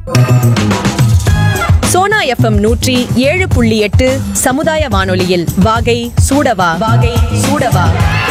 Sona FM நூற்றி ஏழு புள்ளி எட்டு சமுதாய வானொலியில் வாகை சூடவா வாகை சூடவா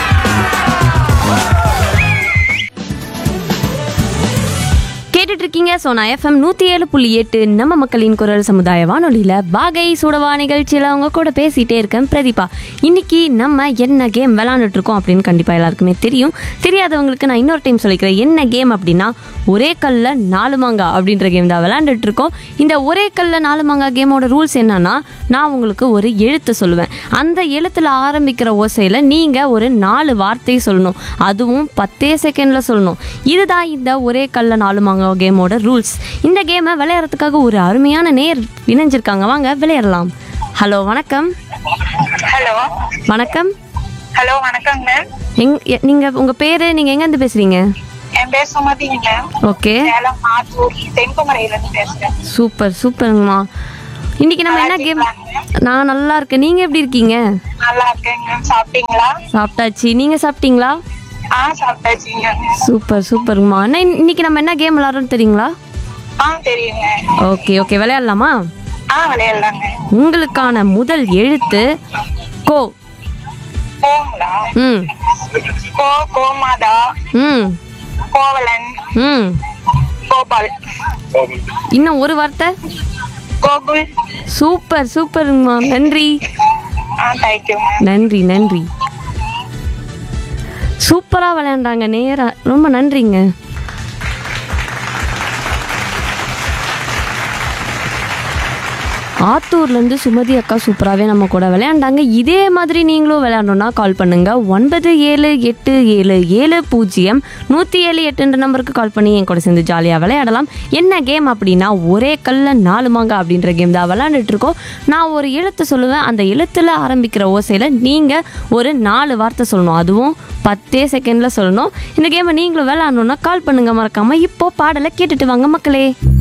கேட்டுட்டு இருக்கீங்க சோனா எஃப்எம் நூற்றி ஏழு புள்ளி எட்டு நம்ம மக்களின் குரல் சமுதாய வானொலியில் வாகை சூடவா நிகழ்ச்சியில் அவங்க கூட பேசிகிட்டே இருக்கேன் பிரதீபா இன்னைக்கு நம்ம என்ன கேம் விளாண்டுட்டு இருக்கோம் அப்படின்னு கண்டிப்பாக எல்லாருக்குமே தெரியும் தெரியாதவங்களுக்கு நான் இன்னொரு டைம் சொல்லிக்கிறேன் என்ன கேம் அப்படின்னா ஒரே கல்ல நாலு மாங்கா அப்படின்ற கேம் தான் விளாண்டுட்டு இருக்கோம் இந்த ஒரே கல்ல நாலு மாங்கா கேமோட ரூல்ஸ் என்னன்னா நான் உங்களுக்கு ஒரு எழுத்து சொல்லுவேன் அந்த எழுத்துல ஆரம்பிக்கிற ஓசையில் நீங்கள் ஒரு நாலு வார்த்தை சொல்லணும் அதுவும் பத்தே செகண்டில் சொல்லணும் இதுதான் இந்த ஒரே கல்ல நாலு மாங்கா கேமோட ரூல்ஸ் இந்த கேமை விளையாடுறதுக்காக ஒரு அருமையான நேர் இணைஞ்சிருக்காங்க வாங்க விளையாடலாம் ஹலோ வணக்கம் ஹலோ வணக்கம் ஹலோ வணக்கம் மேம் எங் எ- நீங்க உங்க பேரு நீங்க எங்கேருந்து பேசுறீங்க என் பேர் சுமதிங்க மேம் ஓகே சேலம் ஆத்தூர் தென்குமரையில இருந்து பேசுறேன் சூப்பர் சூப்பர்ங்கம்மா இன்னைக்கு நம்ம என்ன கேம் நான் நல்லா இருக்கேன் நீங்க எப்படி இருக்கீங்க நல்லா இருக்கேங்க மேம் சாப்பிட்டீங்களா சாப்பிட்டாச்சு நீங்க சாப்பிட்டீங்களா ஆ சாப்பிட்டாச்சுங்க சூப்பர் சூப்பர்ங்கம்மா அண்ணா இன்- இன்னைக்கு நம்ம என்ன கேம் விளாட்றோம்னு தெரியுங்களா ஆ தெரியுங்க ஓகே ஓகே விளையாடலாமா ஆ விளையாடலாங்க உங்களுக்கான முதல் எழுத்து கோ கோங்களா ம் கோ கோமாதா ம் கோவலன் ம் கோபால் இன்னும் ஒரு வார்த்தை கோகுல் சூப்பர் சூப்பர்ங்கம்மா நன்றி ஆ தேங்க்யூ மேம் நன்றி நன்றி சூப்பராக விளையாண்டாங்க நேரா ரொம்ப நன்றிங்க ஆத்தூர்லேருந்து சுமதி அக்கா சூப்பராகவே நம்ம கூட விளையாண்டாங்க இதே மாதிரி நீங்களும் விளையாடணுன்னா கால் பண்ணுங்க ஒன்பது ஏழு எட்டு ஏழு ஏழு பூஜ்ஜியம் நூற்றி ஏழு எட்டுன்ற நம்பருக்கு கால் பண்ணி என் கூட சேர்ந்து ஜாலியாக விளையாடலாம் என்ன கேம் அப்படின்னா ஒரே கல்ல நாலு மாங்க அப்படின்ற கேம் தான் விளையாண்டுட்டு இருக்கோம் நான் ஒரு எழுத்து சொல்லுவேன் அந்த எழுத்துல ஆரம்பிக்கிற ஓசையில் நீங்கள் ஒரு நாலு வார்த்தை சொல்லணும் அதுவும் பத்தே செகண்டில் சொல்லணும் இந்த கேமை நீங்களும் விளையாடணுன்னா கால் பண்ணுங்க மறக்காம இப்போ பாடலை கேட்டுட்டு வாங்க மக்களே